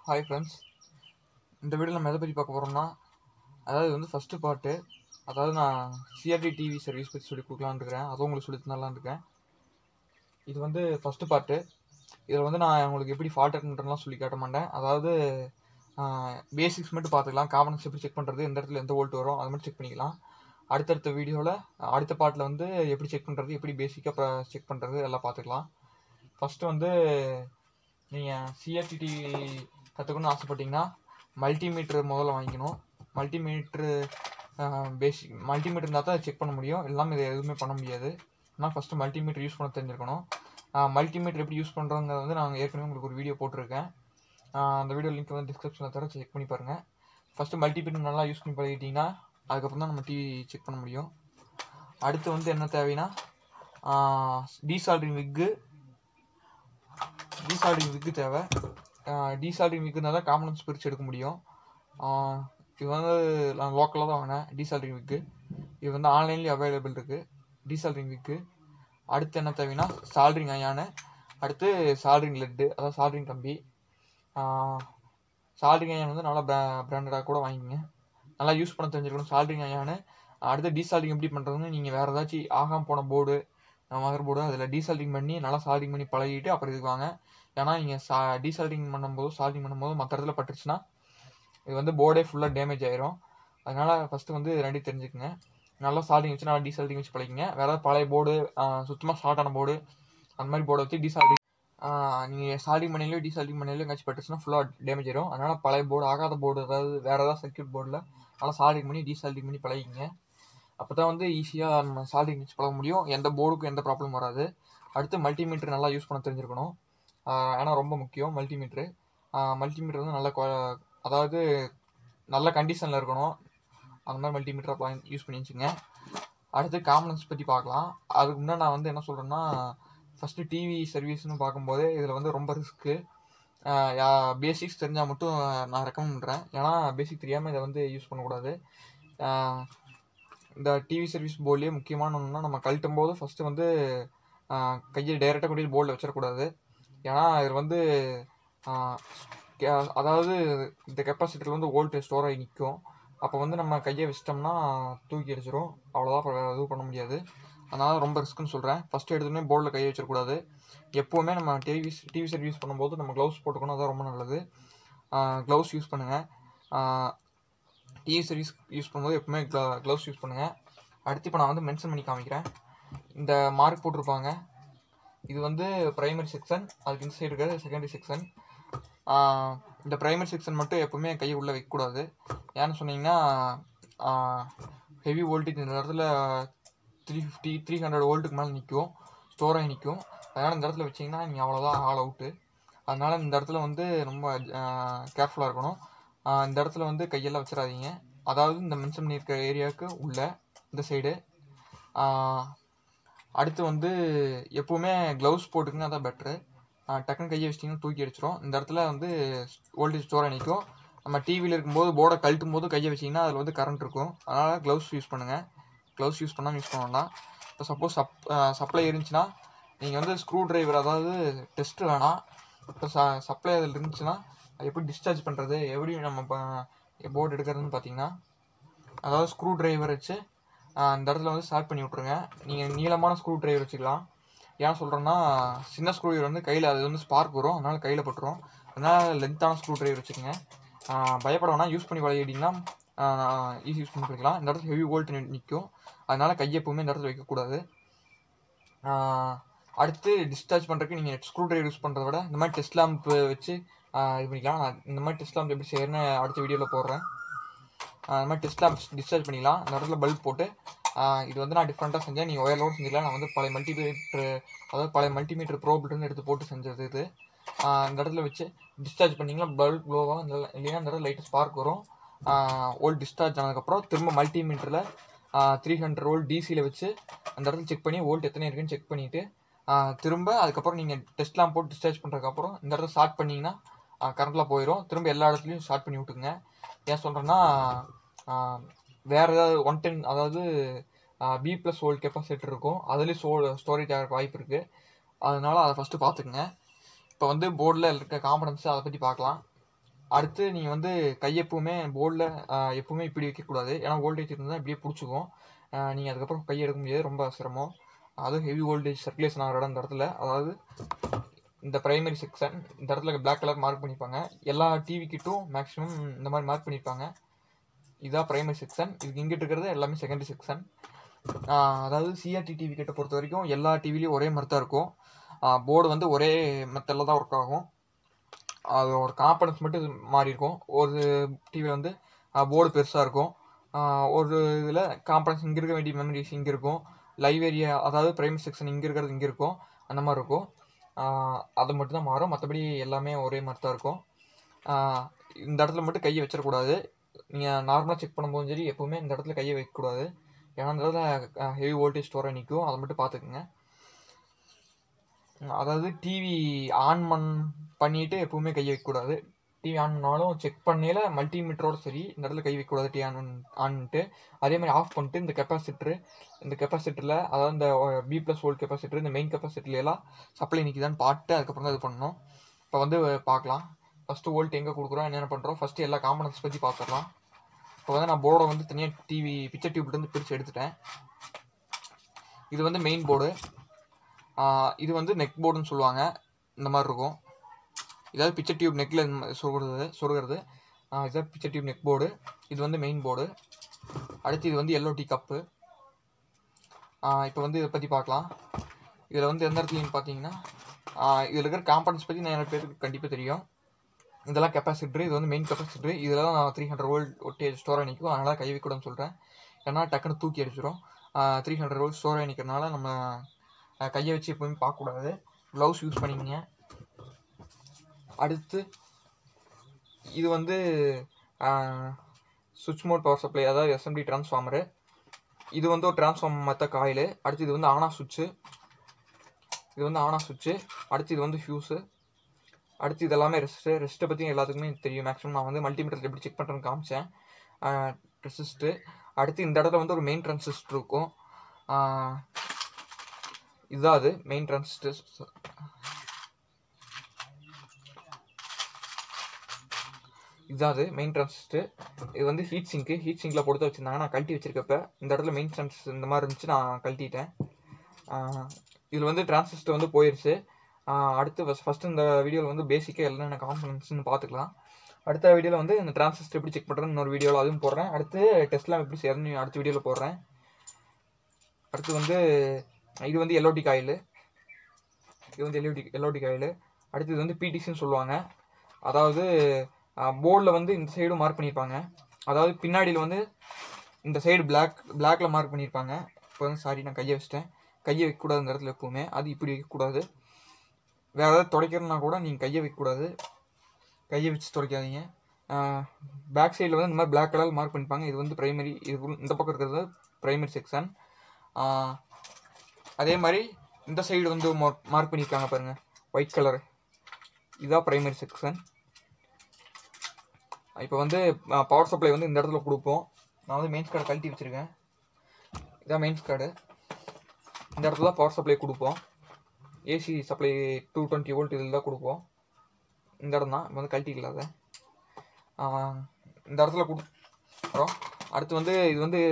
hi friends இந்த video நம்ம எதை பற்றி பார்க்க போகிறோம்னா அதாவது வந்து ஃபஸ்ட்டு பார்ட்டு அதாவது நான் சிஆர்டி டிவி சர்வீஸ் பற்றி சொல்லி கொடுக்கலான்னு இருக்கிறேன் அதுவும் உங்களுக்கு சொல்லி தரலான்னு இருக்கேன் இது வந்து ஃபஸ்ட்டு பார்ட்டு இதில் வந்து நான் உங்களுக்கு எப்படி ஃபால்ட் அட்டன்லாம் சொல்லி காட்ட மாட்டேன் அதாவது பேசிக்ஸ் மட்டும் பார்த்துக்கலாம் காமன்ஸ் எப்படி செக் பண்ணுறது எந்த இடத்துல எந்த வோல்ட் வரும் அது மட்டும் செக் பண்ணிக்கலாம் அடுத்தடுத்த வீடியோவில் அடுத்த பார்ட்டில் வந்து எப்படி செக் பண்ணுறது எப்படி பேசிக்காக செக் பண்ணுறது எல்லாம் பார்த்துக்கலாம் ஃபஸ்ட்டு வந்து நீங்கள் சிஆர்டி டிவி கற்றுக்கணும்னு ஆசைப்பட்டீங்கன்னா மல்டிமீட்ரு முதல்ல வாங்கிக்கணும் மல்டிமீட்ரு பேசிக் மல்டிமீட்டர் இருந்தால் தான் செக் பண்ண முடியும் இல்லாமல் இது எதுவுமே பண்ண முடியாது ஆனால் ஃபஸ்ட்டு மல்டிமீட்டர் யூஸ் பண்ண தெரிஞ்சிருக்கணும் மல்டிமீட்டர் எப்படி யூஸ் பண்ணுறோங்கிறத வந்து நான் ஏற்கனவே உங்களுக்கு ஒரு வீடியோ போட்டிருக்கேன் ஆஹ் அந்த வீடியோ லிங்க் வந்து டிஸ்கிரிப்ஷனில் தர செக் பண்ணி பாருங்கள் ஃபஸ்ட்டு மல்டிமீட்டர் நல்லா யூஸ் பண்ணி பழகிட்டிங்கன்னா அதுக்கப்புறம் தான் நம்ம டிவி செக் பண்ண முடியும் அடுத்து வந்து என்ன தேவைன்னா டீசால்ட்ரிங் விக்கு டீசால்ட்ரிங் விக்கு தேவை டீசால்ட்ரிங் விக்கு இருந்தால் தான் காம்பனன்ஸ் பிரித்து எடுக்க முடியும் ஆஹ் இது வந்து நான் லோக்கலாக தான் வாங்கினேன் டீசால்ட்ரிங் விக்கு இது வந்து ஆன்லைன்லேயும் அவைலபிள் இருக்குது டீசால்ட்ரிங் விக்கு அடுத்து என்ன தேவைன்னா சால்ட்ரிங் அயானு அடுத்து சால்ட்ரிங் லெட்டு அதாவது சால்ட்ரிங் கம்பி சால்ட்ரிங் அயான் வந்து நல்லா பிராண்டடாக கூட வாங்கிக்கோங்க நல்லா யூஸ் பண்ண தெரிஞ்சிருக்கணும் சால்ட்ரிங் அயானு அடுத்து டீசால்ட்ரிங் எப்படி பண்ணுறதுன்னு நீங்கள் வேறு ஏதாச்சும் ஆகாம போன போர்டு மதர் போர்டு அதில் டீசால்ட்ரிங் பண்ணி நல்லா சால்ட்ரிங் பண்ணி பழகிட்டு அப்புறம் இதுக்கு வாங்க ஏன்னா நீங்கள் சா டீசால்ட்ரிங் பண்ணும்போது சால்ட்ரிங் பண்ணும்போது மற்ற இடத்துல பட்டுருச்சுன்னா இது வந்து போர்டே ஃபுல்லாக டேமேஜ் ஆயிரும் அதனால் ஃபஸ்ட்டு வந்து ரெண்டையும் தெரிஞ்சுக்கங்க நல்லா சால்டிங் வச்சு நல்லா டீசால்டிங் வச்சு பழகிங்க வேறு ஏதாவது பழைய போர்டு சுத்தமாக ஷார்ட்டான போர்டு அந்த மாதிரி போர்டை வச்சு டீசால்டிங் நீங்கள் சால்டிங் பண்ணிலையோ டீசால்டிங் பண்ணிலையோ எங்கேயாச்சும் பட்டுச்சுன்னா ஃபுல்லாக டேமேஜ் ஆயிரும் அதனால் பழைய போர்டு ஆகாத போர்டு அதாவது வேறு ஏதாவது சர்க்கியூட் போர்டில் நல்லா சால்டிங் பண்ணி டீசால்டிங் பண்ணி பழகிங்க அப்போ தான் வந்து ஈஸியாக நம்ம சால்டிங் வச்சு பழக முடியும் எந்த போர்டுக்கும் எந்த ப்ராப்ளம் வராது அடுத்து மல்டிமீட்டர் நல்லா யூஸ் பண்ண தெரிஞ்சிருக்கணும் ஏன்னா ரொம்ப முக்கியம் மல்டிமீட்ரு மல்டிமீட்டர் வந்து நல்ல குவா- அதாவது நல்ல கண்டிஷனில் இருக்கணும் அந்த மாதிரி மல்டிமீட்டராக வாங்கி யூஸ் பண்ணி வச்சுங்க அடுத்து காம்பனன்ஸ் பற்றி பார்க்கலாம் அதுக்கு முன்னாடி நான் வந்து என்ன சொல்கிறேன்னா ஃபஸ்ட்டு டிவி சர்வீஸ்னு பார்க்கும்போது இதில் வந்து ரொம்ப ரிஸ்க்கு பேசிக்ஸ் தெரிஞ்சால் மட்டும் நான் ரெக்கமெண்ட் பண்ணுறேன் ஏன்னா பேசிக் தெரியாமல் இதை வந்து யூஸ் பண்ணக்கூடாது ஆஹ் இந்த டிவி சர்வீஸ் போர்ட்லேயே முக்கியமான ஒன்றுனா நம்ம கழட்டும் போது ஃபஸ்ட்டு வந்து ஆஹ் கையை டைரெக்டாக கொண்டு போய் போர்டில் வச்சிடக்கூடாது ஏன்னா இது வந்து ஆஹ் கே- அதாவது இந்த கெப்பாசிட்டரில் வந்து வோல்ட் ஸ்டோர் ஆகி நிற்கும் அப்போ வந்து நம்ம கையை வச்சிட்டோம்னா தூக்கி அடிச்சிரும் அவ்வளோதான் அப்புறம் வேறு எதுவும் பண்ண முடியாது அதனால் ரொம்ப ரிஸ்க்குன்னு சொல்கிறேன் ஃபஸ்ட்டு எடுத்தோடனே போர்டில் கையை வச்சிடக்கூடாது எப்போவுமே நம்ம டிவி டிவி சர்வீஸ் பண்ணும்போது நம்ம க்ளவுஸ் போட்டுக்கணும் அதான் ரொம்ப நல்லது க்ளவுஸ் யூஸ் பண்ணுங்கள் டிவி சர்வீஸ் யூஸ் பண்ணும்போது எப்பவுமே க்ளவுஸ் யூஸ் பண்ணுங்கள் அடுத்து இப்போ நான் வந்து மென்ஷன் பண்ணி காமிக்கிறேன் இந்த மார்க் போட்டிருப்பாங்க இது வந்து பிரைமரி செக்ஷன் அதுக்கு இந்த சைடு இருக்கிறது செகண்டரி செக்ஷன் இந்த பிரைமரி செக்ஷன் மட்டும் எப்பவுமே கையை உள்ளே வைக்கக்கூடாது ஏன்னு சொன்னீங்கன்னா ஹெவி வோல்டேஜ் இந்த இடத்துல த்ரீ ஃபிஃப்டி த்ரீ ஹண்ட்ரட் வோல்ட்டுக்கு மேலே நிற்கும் ஸ்டோர் ஆகி நிற்கும் அதனால் இந்த இடத்துல வச்சிங்கன்னா நீங்கள் அவ்வளோதான் ஆல் அவுட்டு அதனால் இந்த இடத்துல வந்து ரொம்ப கேர்ஃபுல்லாக இருக்கணும் ஆஹ் இந்த இடத்துல வந்து கையெல்லாம் வச்சிடாதீங்க அதாவது இந்த மென்ஷன் பண்ணியிருக்க ஏரியாவுக்கு உள்ள இந்த சைடு அடுத்து வந்து எப்போவுமே க்ளவுஸ் போட்டுக்குங்க அதான் பெட்ரு டக்குன்னு கையை வச்சிட்டிங்கன்னா தூக்கி அடிச்சிரும் இந்த இடத்துல வந்து வோல்டேஜ் ஸ்டோர் நிற்கும் நம்ம டிவியில் இருக்கும்போது போர்டை கழட்டும் போது கையை வச்சிங்கன்னா அதில் வந்து கரண்ட் இருக்கும் அதனால் க்ளவுஸ் யூஸ் பண்ணுங்கள் க்ளவுஸ் யூஸ் பண்ணாமல் யூஸ் பண்ண வேண்டாம் இப்போ சப்போஸ் சப் சப்ளை இருந்துச்சுன்னா நீங்கள் வந்து ஸ்க்ரூ டிரைவர் அதாவது டெஸ்ட்டு வேணாம் இப்போ ச சப்ளை அதில் இருந்துச்சுன்னா அது எப்படி டிஸ்சார்ஜ் பண்ணுறது எப்படி நம்ம போர்டு எடுக்கிறதுன்னு பார்த்தீங்கன்னா அதாவது ஸ்க்ரூ டிரைவர் வச்சு ஆஹ் இந்த இடத்துல வந்து ஸ்டார்ட் பண்ணி விட்ருங்க நீங்கள் நீளமான ஸ்க்ரூ டிரைவர் வச்சுக்கலாம் ஏன் சொல்கிறேன்னா சின்ன ஸ்க்ரூ டிரைவர் வந்து கையில் அது வந்து ஸ்பார்க் வரும் அதனால் கையில் பட்டுரும் அதனால் லென்த்தான ஸ்க்ரூ டிரைவர் வச்சுக்கோங்க ஆஹ் பயப்பட வேணாம் யூஸ் பண்ணி பழகிட்டிங்கன்னா ஈஸி யூஸ் பண்ணி பண்ணிக்கலாம் இந்த இடத்துல ஹெவி வோல்ட் நிற்கும் அதனால் கையை எப்பவுமே இந்த இடத்துல வைக்கக்கூடாது ஆஹ் அடுத்து டிஸ்சார்ஜ் பண்ணுறதுக்கு நீங்கள் ஸ்க்ரூ டிரைவர் யூஸ் பண்ணுறத விட இந்த மாதிரி டெஸ்ட் லேம்ப் வச்சு ஆஹ் இது பண்ணிக்கலாம் நான் இந்த மாதிரி டெஸ்ட் லேம்ப் எப்படி செய்யறேன்னு அடுத்த வீடியோவில் போடுறேன் ஆஹ் இந்த மாதிரி டெஸ்ட் லேம்ப் டிஸ்சார்ஜ் பண்ணிக்கலாம் இந்த இடத்துல பல்ப் போட்டு ஆஹ் இது வந்து நான் டிஃப்ரெண்ட்டாக செஞ்சேன் நீங்கள் ஒயர்லோடு செஞ்சுக்கலாம் நான் வந்து பழைய மல்டிமீட்ரு அதாவது பழைய மல்டிமீட்டர் ப்ரோப்லேருந்து எடுத்து போட்டு செஞ்சது இது ஆஹ் இந்த இடத்துல வச்சு டிஸ்சார்ஜ் பண்ணிங்கன்னா பல்ப் க்ளோவாக இந்த இல்லைன்னா இந்த இடத்துல லைட்டு ஸ்பார்க் வரும் ஓல்ட் டிஸ்சார்ஜ் ஆனதுக்கப்புறம் திரும்ப மல்டிமீட்டரில் த்ரீ ஹண்ட்ரட் வோல்ட் டிசியில் வச்சு அந்த இடத்துல செக் பண்ணி வோல்ட் எத்தனை இருக்குன்னு செக் பண்ணிவிட்டு திரும்ப அதுக்கப்புறம் நீங்கள் டெஸ்ட் லேம்ப் போட்டு டிஸ்சார்ஜ் பண்ணுறதுக்கப்புறம் இந்த இடத்துல ஸ்டார்ட் பண்ணிங்கன்னா கரண்ட்லாம் போயிடும் திரும்ப எல்லா இடத்துலையும் ஸ்டார்ட் பண்ணி விட்டுங்க ஏன் சொல்கிறேன்னா வேறு ஏதாவது ஒன் டென் அதாவது பி ப்ளஸ் வோல்ட் கெப்பாசிட்டர் இருக்கும் அதுலேயும் ஸ்டோ ஸ்டோரேஜ் ஆகிறதுக்கு வாய்ப்பு இருக்குது அதனால அதை ஃபஸ்ட்டு பார்த்துக்குங்க இப்போ வந்து போர்டில் இருக்க காம்பனன்ஸ் அதை பற்றி பார்க்கலாம் அடுத்து நீங்கள் வந்து கை எப்பவுமே போர்டில் எப்பவுமே இப்படி வைக்கக்கூடாது ஏன்னா வோல்டேஜ் இருந்தால் இப்படியே பிடிச்சிக்கும் நீங்கள் அதுக்கப்புறம் கை எடுக்க முடியாது ரொம்ப சிரமம் அதுவும் ஹெவி வோல்டேஜ் சர்க்குலேஷன் ஆகிற இடம் இந்த இடத்துல அதாவது இந்த பிரைமரி செக்ஷன் இந்த இடத்துல பிளாக் கலர் மார்க் பண்ணியிருப்பாங்க எல்லா டிவி கிட்டும் மேக்ஸிமம் இந்த மாதிரி மார்க் பண்ணியிருப்பாங்க இதான் பிரைமரி செக்ஷன் இதுக்கு இங்கிட்டு இருக்கிறது எல்லாமே செகண்டரி செக்ஷன் அதாவது சிஆர்டி டிவி கிட்ட பொறுத்த வரைக்கும் எல்லா டிவிலையும் ஒரே மாதிரி தான் இருக்கும் போர்டு வந்து ஒரே மெத்தடில் தான் ஒர்க் ஆகும் அது ஒரு காம்பனன்ஸ் மட்டும் மாறி இருக்கும் ஒரு டிவியில் வந்து போர்டு பெருசாக இருக்கும் ஆஹ் ஒரு இதில் காம்பனன்ஸ் இங்கே இருக்க வேண்டிய மெமரிஸ் இங்கே இருக்கும் லைவ் ஏரியா அதாவது பிரைமரி செக்ஷன் இங்கே இருக்கிறது இங்கே இருக்கும் அந்த மாதிரி இருக்கும் ஆஹ் அது மட்டும் தான் மாறும் மற்றபடி எல்லாமே ஒரே மாதிரி தான் இருக்கும் ஆஹ் இந்த இடத்துல மட்டும் கையை வச்சிடக்கூடாது நீங்கள் நார்மலாக செக் பண்ணும்போதும் சரி எப்போவுமே இந்த இடத்துல கையை வைக்கக்கூடாது ஏன்னா இந்த இடத்துல ஹெவி வோல்டேஜ் ஸ்டோராக நிற்கும் அதை மட்டும் பார்த்துக்குங்க அதாவது டிவி ஆன் பண் பண்ணிட்டு எப்பவுமே கையை வைக்கக்கூடாது டிவி ஆன் பண்ணாலும் செக் பண்ணையில மல்டிமீட்டரோட சரி இந்த இடத்துல கை வைக்கக்கூடாது டிவி ஆன் ஆன்ட்டு அதே மாதிரி ஆஃப் பண்ணிட்டு இந்த கெப்பாசிட்டர் இந்த கெப்பாசிட்டரில் அதாவது இந்த பி ப்ளஸ் வோல்ட் கெப்பாசிட்டர் இந்த மெயின் கெப்பாசிட்டர்ல எல்லாம் சப்ளை நிற்கிதான்னு பார்த்து அதுக்கப்புறம் தான் இது பண்ணணும் இப்போ வந்து பார்க்கலாம் ஃபஸ்ட்டு வோல்ட் எங்கே கொடுக்குறோம் என்னென்ன பண்ணுறோம் ஃபஸ்ட்டு எல்லா காம்பனன்ஸ் பற்றி பார்த்துடலாம் இப்போ வந்து நான் போர்டை வந்து தனியாக டிவி பிக்சர் டியூப்லேருந்து பிரித்து எடுத்துட்டேன் இது வந்து மெயின் போர்டு இது வந்து நெக் போர்டுன்னு சொல்லுவாங்க இந்த மாதிரி இருக்கும் இதாவது பிக்சர் டியூப் நெக்கில் சொருகிறது சொருகிறது இதுதான் பிக்சர் டியூப் நெக் போர்டு இது வந்து மெயின் போர்டு அடுத்து இது வந்து எல்லோ டீ கப்பு இப்போ வந்து இதை பற்றி பார்க்கலாம் இதில் வந்து எந்த இடத்துலையும் பார்த்தீங்கன்னா இதில் இருக்கிற காம்பனன்ஸ் பற்றி நான் எனக்கு பேருக்கு கண்டிப்பாக தெரியும் இதெல்லாம் கெப்பாசிட்டர் இது வந்து மெயின் கெப்பாசிட்டர் இதெல்லாம் த்ரீ ஹண்ட்ரட் வோல்ட் ஒட்டேஜ் ஸ்டோராக நிற்கும் அதனால் கை வைக்கூடாதுன்னு சொல்கிறேன் ஏன்னா டக்குன்னு தூக்கி அடிச்சிடும் த்ரீ ஹண்ட்ரட் வோல்ட் ஸ்டோராக நிற்கிறனால நம்ம அஹ், கையை வச்சு எப்பவுமே பார்க்கக்கூடாது க்ளவுஸ் யூஸ் பண்ணிக்கங்க அடுத்து இது வந்து சுவிட்ச் மோட் பவர் சப்ளை அதாவது எஸ்எம்டி டிரான்ஸ்ஃபார்மரு இது வந்து ஒரு டிரான்ஸ்ஃபார்மர் மற்ற காயில் அடுத்து இது வந்து ஆனா சுவிட்சு இது வந்து ஆனா சுவிட்சு அடுத்து இது வந்து ஃபியூஸு அடுத்து இது எல்லாமே ரெஸ்ட்டு ரெஸ்ட்டை பற்றி எல்லாத்துக்குமே தெரியும் மேக்ஸிமம் நான் வந்து மல்டிமீட்டர் எப்படி செக் பண்ணுறேன்னு காமிச்சேன் ரெசிஸ்ட்டு அடுத்து இந்த இடத்துல வந்து ஒரு மெயின் டிரான்சிஸ்டர் இருக்கும் ஆஹ் இதுதான் அது மெயின் டிரான்சிஸ்டர் இதுதான் அது மெயின் டிரான்சிஸ்டர் இது வந்து ஹீட் சிங்க்கு ஹீட் சிங்கில் போட்டு வச்சுருந்தாங்க நான் கழட்டி வச்சிருக்கப்ப இந்த இடத்துல மெயின் டிரான்சிஸ்டர் இந்த மாதிரி இருந்துச்சு நான் கழட்டிட்டேன் இதில் வந்து டிரான்சிஸ்டர் வந்து போயிடுச்சு ஆஹ் அடுத்து ஃபஸ்ட்டு இந்த வீடியோவில் வந்து பேசிக்காக என்னென்ன காம்பனன்ட்ஸ்னு பார்த்துக்கலாம் அடுத்த வீடியோவில் வந்து இந்த டிரான்சிஸ்டர் எப்படி செக் பண்ணுறேன்னு இன்னொரு வீடியோவில் அதுவும் போடுறேன் அடுத்து டெஸ்ட்லாம் எப்படி செய்யறதுன்னு அடுத்த வீடியோவில் போடுறேன் அடுத்து வந்து இது வந்து எல்ஓடி காயில் இது வந்து எல்ஓடி எல்ஓடி காயில் அடுத்து இது வந்து பிடிசின்னு சொல்லுவாங்க அதாவது போர்டில் வந்து இந்த சைடும் மார்க் பண்ணியிருப்பாங்க அதாவது பின்னாடியில் வந்து இந்த சைடு பிளாக் பிளாக்ல மார்க் பண்ணியிருப்பாங்க இப்போ வந்து சாரி நான் கையை வச்சிட்டேன் கையை வைக்கக்கூடாது இந்த இடத்துல எப்பவுமே அது இப்படி வைக்கக்கூடாது வேற ஏதாவது துடைக்கிறதுனா கூட நீங்கள் கையை வைக்கக்கூடாது கையை வச்சு துடைக்காதீங்க பேக் சைடில் வந்து இந்த மாதிரி பிளாக் கலர் மார்க் பண்ணிப்பாங்க இது வந்து பிரைமரி இது உள்- இந்த பக்கம் இருக்கிறது பிரைமரி செக்ஷன் அதே மாதிரி இந்த சைடு வந்து மார்க் பண்ணியிருக்காங்க பாருங்க ஒயிட் கலர் இதுதான் பிரைமரி செக்ஷன் இப்போ வந்து பவர் சப்ளை வந்து இந்த இடத்துல கொடுப்போம் நான் வந்து மெயின்ஸ் கார்டு கழட்டி வச்சுருக்கேன் இதான் மெயின்ஸ் கார்டு இந்த இடத்துல தான் பவர் சப்ளை கொடுப்போம் AC supply two twenty volt இதில் தான் கொடுப்போம் இந்த இடம் தான் வந்து கழட்டிக்கல அதை ஆஹ் இந்த இடத்துல கொடுக்குறோம் அடுத்து வந்து இது வந்து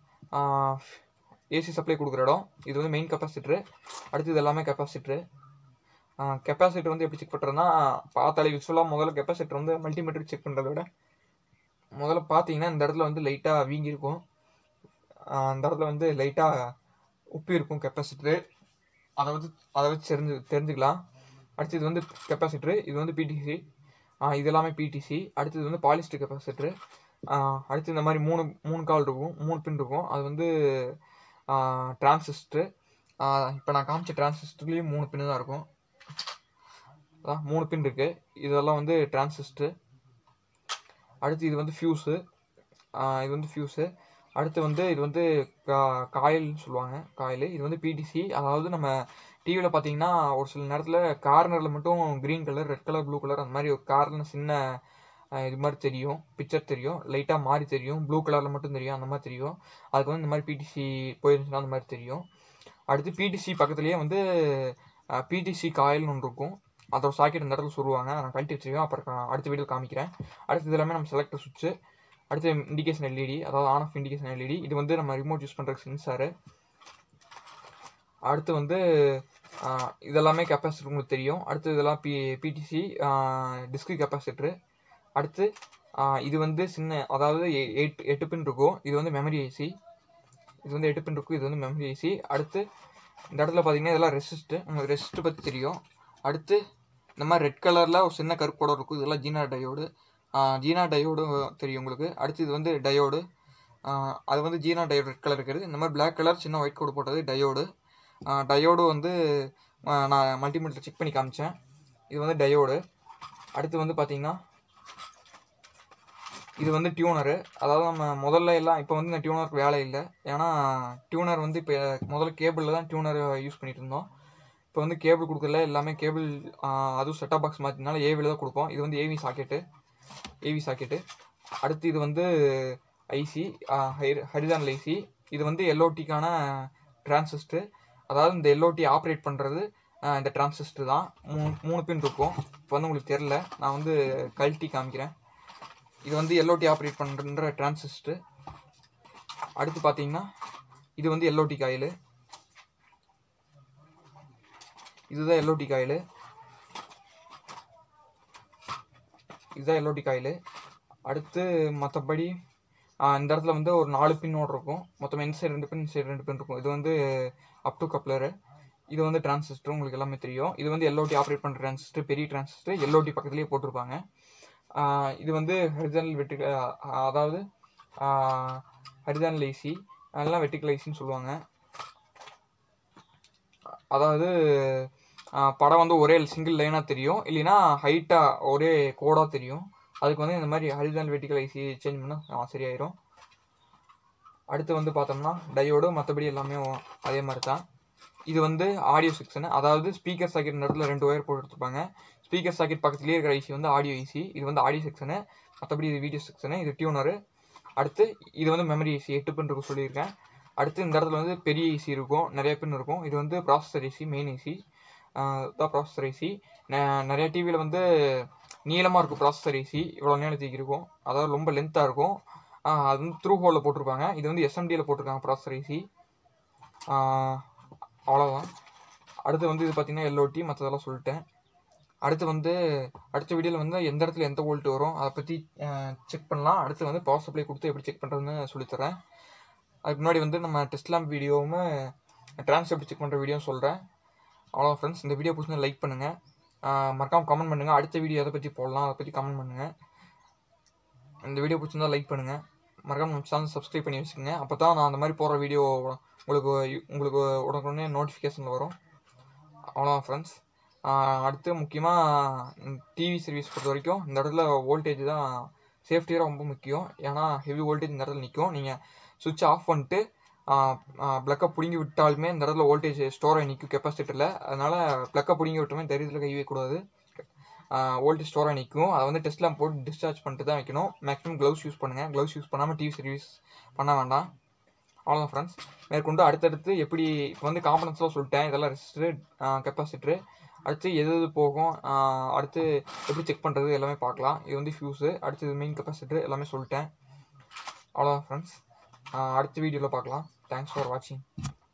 ஏசி சப்ளை கொடுக்குற இடம் இது வந்து மெயின் கெப்பாசிட்டரு அடுத்து இது எல்லாமே கெப்பாசிட்டரு கெப்பாசிட்டர் வந்து எப்படி செக் பண்ணுறதுனா பார்த்தாலே யூஸ்ஃபுல்லாக முதல்ல கெப்பாசிட்டர் வந்து மல்டிமீட்டர் செக் பண்ணுறத விட முதல்ல பார்த்தீங்கன்னா இந்த இடத்துல வந்து லைட்டாக வீங்கியிருக்கும் ஆஹ் அந்த இடத்துல வந்து லைட்டாக உப்பி இருக்கும் கெப்பாசிட்டரு அதை வந்து அதை வச்சு தெரிஞ்சு தெரிஞ்சுக்கலாம் அடுத்து இது வந்து கெப்பாசிட்டரு இது வந்து பிடிசி இது எல்லாமே பிடிசி அடுத்து இது வந்து பாலிஸ்டர் கெப்பாசிட்டரு அடுத்து இந்த மாதிரி மூணு மூணு கால் இருக்கும் மூணு பின் இருக்கும் அது வந்து டிரான்சிஸ்டர் இப்போ நான் காமிச்ச டிரான்சிஸ்டர்லேயும் மூணு பின்னு தான் இருக்கும் அதான் மூணு பின் இருக்கு இதெல்லாம் வந்து டிரான்சிஸ்டர் அடுத்து இது வந்து ஃபியூஸு இது வந்து ஃபியூஸு அடுத்து வந்து இது வந்து கா- காயில்னு சொல்லுவாங்க காயில் இது வந்து பிடிசி அதாவது நம்ம டிவியில் பார்த்தீங்கன்னா ஒரு சில நேரத்தில் கார்னரில் மட்டும் green colour red colour blue colour அந்த மாதிரி ஒரு கார்னர் சின்ன அஹ், இது மாதிரி தெரியும் பிக்சர் தெரியும் லைட்டாக மாறி தெரியும் ப்ளூ கலரில் மட்டும் தெரியும் அந்த மாதிரி தெரியும் அதுக்கு வந்து இந்த மாதிரி பிடிசி போயிருந்துச்சுன்னா அந்த மாதிரி தெரியும் அடுத்து பிடிசி பக்கத்துலேயே வந்து பிடிசி காயில்னு ஒன்று இருக்கும் அதோட சாக்கெட் இந்த இடத்துல சொல்லுவாங்க நான் கழட்டி வச்சிருக்கேன் அப்புறம் கா- அடுத்த வீடியோ காமிக்கிறேன் அடுத்து இது எல்லாமே நம்ம செலக்டர் சுவிட்சு அடுத்து இண்டிகேஷன் எல்இடி அதாவது ஆன் ஆஃப் இண்டிகேஷன் எல்இடி இது வந்து நம்ம ரிமோட் யூஸ் பண்ணுற சென்சாரு அடுத்து வந்து ஆஹ், இதெல்லாமே கெப்பாசிட்டர் உங்களுக்கு தெரியும் அடுத்து இதெல்லாம் பி பிடிசி டிஸ்க் கெப்பாசிட்டரு அடுத்து ஆஹ், இது வந்து சின்ன அதாவது எ- எயிட் எட்டு பின் இருக்கும் இது வந்து மெமரி ஐசி இது வந்து எட்டு பின் இருக்கும் இது வந்து மெமரி ஐசி அடுத்து இந்த இடத்துல பார்த்தீங்கன்னா இதெல்லாம் ரெசிஸ்ட்டு உங்களுக்கு ரெசிஸ்ட் பற்றி தெரியும் அடுத்து இந்த மாதிரி ரெட் கலரில் ஒரு சின்ன கருப்போட இருக்கும் இதெல்லாம் ஜீனா டயோடு ஜீனா டயோடு தெரியும் உங்களுக்கு அடுத்து இது வந்து டயோடு அது வந்து ஜீனா டயோடு ரெட் கலர் இருக்கிறது இந்த மாதிரி பிளாக் கலர் சின்ன ஒயிட் கோடு போட்டது டயோடு டயோடு வந்து ஆஹ் நான் மல்டிமீட்டர் செக் பண்ணி காமிச்சேன் இது வந்து டயோடு அடுத்து வந்து பார்த்தீங்கன்னா இது வந்து டியூனரு அதாவது நம்ம முதல்ல எல்லாம் இப்போ வந்து இந்த டியூனருக்கு வேலை இல்லை ஏன்னா டியூனர் வந்து இப்போ முதல்ல கேபிளில் தான் டியூனர் யூஸ் பண்ணிட்டு இருந்தோம் இப்போ வந்து கேபிள் கொடுக்கல எல்லாமே கேபிள் அதுவும் செட்டப் பாக்ஸ் மாற்றினால ஏவியில் தான் கொடுப்போம் இது வந்து ஏவி சாக்கெட்டு ஏவி சாக்கெட்டு அடுத்து இது வந்து ஐசி ஹரிதானல் ஐசி இது வந்து எல்ஓடிக்கான டிரான்சிஸ்டர் அதாவது இந்த எல்ஓடி ஆப்ரேட் பண்ணுறது இந்த டிரான்சிஸ்டர் தான் மூணு மூணு பின் இருக்கும் இப்போ வந்து உங்களுக்கு தெரில நான் வந்து கழட்டி காமிக்கிறேன் இது வந்து எல்ஓடி ஆப்ரேட் பண்ணுற டிரான்சிஸ்டர் அடுத்து பார்த்தீங்கன்னா இது வந்து எல்ஓடி காயில் இதுதான் எல்ஓடி காயில் இதுதான் எல்ஓடி காயில் அடுத்து மற்றபடி இந்த இடத்துல வந்து ஒரு நாலு பின்னோடு இருக்கும் மொத்தம் இந்த சைடு ரெண்டு பின் இந்த சைடு ரெண்டு பின் இருக்கும் இது வந்து அப் டு கப்ளரு இது வந்து டிரான்சிஸ்டர் உங்களுக்கு எல்லாமே தெரியும் இது வந்து எல்ஓடி ஆப்ரேட் பண்ணுற டிரான்சிஸ்டர் பெரிய டிரான்சிஸ்டர் எல்ஓடி பக்கத்துலேயே போட்டிருப்பாங்க ஆஹ் இது வந்து ஹரிசானல் வெட்டி அதாவது ஹரிசானல் ஐசி அதெல்லாம் வெட்டிக்கல் ஐசின்னு சொல்லுவாங்க அதாவது ஆஹ் படம் வந்து ஒரே சிங்கிள் லைனாக தெரியும் இல்லைன்னா ஹைட்டாக ஒரே கோடாக தெரியும் அதுக்கு வந்து இந்த மாதிரி ஹரிசானல் வெட்டிக்கல் ஐசி சேஞ்ச் பண்ணால் சரியாயிரும் அடுத்து வந்து பார்த்தோம்னா டயோடு மற்றபடி எல்லாமே அதே மாதிரி தான் இது வந்து ஆடியோ செக்ஷன் அதாவது ஸ்பீக்கர் சாக்கெட் இடத்துல ரெண்டு ஒயர் போட்டு எடுத்துப்பாங்க ஸ்பீக்கர் சாக்கெட் பக்கத்துலேயே இருக்கிற ஐசி வந்து ஆடியோ ஐசி இது வந்து ஆடியோ செக்ஷனு மற்றபடி இது வீடியோ செக்ஷனு இது டியூனரு அடுத்து இது வந்து மெமரி ஐசி எட்டு பின் இருக்கும் சொல்லியிருக்கேன் அடுத்து இந்த இடத்துல வந்து பெரிய ஐசி இருக்கும் நிறைய பின் இருக்கும் இது வந்து ப்ராசஸர் ஐசி மெயின் ஐசி தான் ப்ராசஸர் ஐசி நிறைய டிவியில் வந்து நீளமாக இருக்கும் ப்ராசஸர் ஐசி இவ்வளோ நீளத்துக்கு இருக்கும் அதாவது ரொம்ப லென்த்தாக இருக்கும் ஆஹ் அது வந்து த்ரூ ஹோலில் போட்டிருப்பாங்க இது வந்து எஸ்எம்டியில் போட்டிருக்காங்க ப்ராசஸர் ஐசி அவ்வளோதான் அடுத்து வந்து இது பார்த்தீங்கன்னா எல்ஓடி மற்றதெல்லாம் சொல்லிட்டேன் அடுத்து வந்து அடுத்த வீடியோவில் வந்து எந்த இடத்துல எந்த வோல்ட் வரும் அதை பற்றி செக் பண்ணலாம் அடுத்து வந்து பவர் சப்ளை கொடுத்து எப்படி செக் பண்ணுறதுன்னு சொல்லித்தரேன் அதுக்கு முன்னாடி வந்து நம்ம டெஸ்ட் லேம்ப் வீடியோவும் ட்ரான்ஸ் எப்படி செக் பண்ணுற வீடியோவும் சொல்கிறேன் அவ்வளோ ஃப்ரெண்ட்ஸ் இந்த வீடியோ பிடிச்சா லைக் பண்ணுங்கள் மறக்காமல் கமெண்ட் பண்ணுங்கள் அடுத்த வீடியோ எதை பற்றி போடலாம் அதை பற்றி கமெண்ட் பண்ணுங்கள் இந்த வீடியோ பிடிச்சிருந்தா லைக் பண்ணுங்கள் மறக்காம நம்ம சேனல் சப்ஸ்கிரைப் பண்ணி வச்சுக்கோங்க அப்போ தான் நான் அந்த மாதிரி போடுற வீடியோ உங்களுக்கு உங்களுக்கு உடனே நோட்டிஃபிகேஷன் வரும் அவ்வளோ ஃப்ரெண்ட்ஸ் அடுத்து முக்கியமாக டிவி சர்வீஸ் பொறுத்த வரைக்கும் இந்த இடத்துல வோல்டேஜ் தான் சேஃப்டியாக ரொம்ப முக்கியம் ஏன்னா ஹெவி வோல்டேஜ் இந்த இடத்துல நிற்கும் நீங்கள் சுவிட்ச் ஆஃப் பண்ணிட்டு ப்ளக்கை பிடுங்கி விட்டாலுமே இந்த இடத்துல வோல்டேஜ் ஸ்டோர் ஆகி நிற்கும் கெப்பாசிட்டரில் அதனால் ப்ளக்கை பிடுங்கி விட்டுமே தைரியத்தில் கை வைக்கக்கூடாது வோல்டேஜ் ஸ்டோர் ஆகி நிற்கும் அதை வந்து டெஸ்ட்லாம் போட்டு டிஸ்சார்ஜ் பண்ணிட்டு தான் வைக்கணும் மேக்ஸிமம் க்ளவுஸ் யூஸ் பண்ணுங்கள் க்ளவுஸ் யூஸ் பண்ணாமல் டிவி சர்வீஸ் பண்ண வேண்டாம் அவ்வளோதான் ஃப்ரெண்ட்ஸ் மேற்கொண்டு அடுத்தடுத்து எப்படி இப்போ வந்து காம்பனன்ஸ்லாம் சொல்லிட்டேன் இதெல்லாம் ரெசிஸ்டரு கெப்பாசிட்டரு அடுத்து எது எது போகும் ஆஹ் அடுத்து எப்படி செக் பண்ணுறது எல்லாமே பார்க்கலாம் இது வந்து ஃபியூஸு அடுத்து இது மெயின் கெப்பாசிட்டர் எல்லாமே சொல்லிட்டேன் அவ்வளோதான் ஃப்ரெண்ட்ஸ் அடுத்த வீடியோவில் பார்க்கலாம் தேங்க்ஸ் ஃபார் வாட்சிங்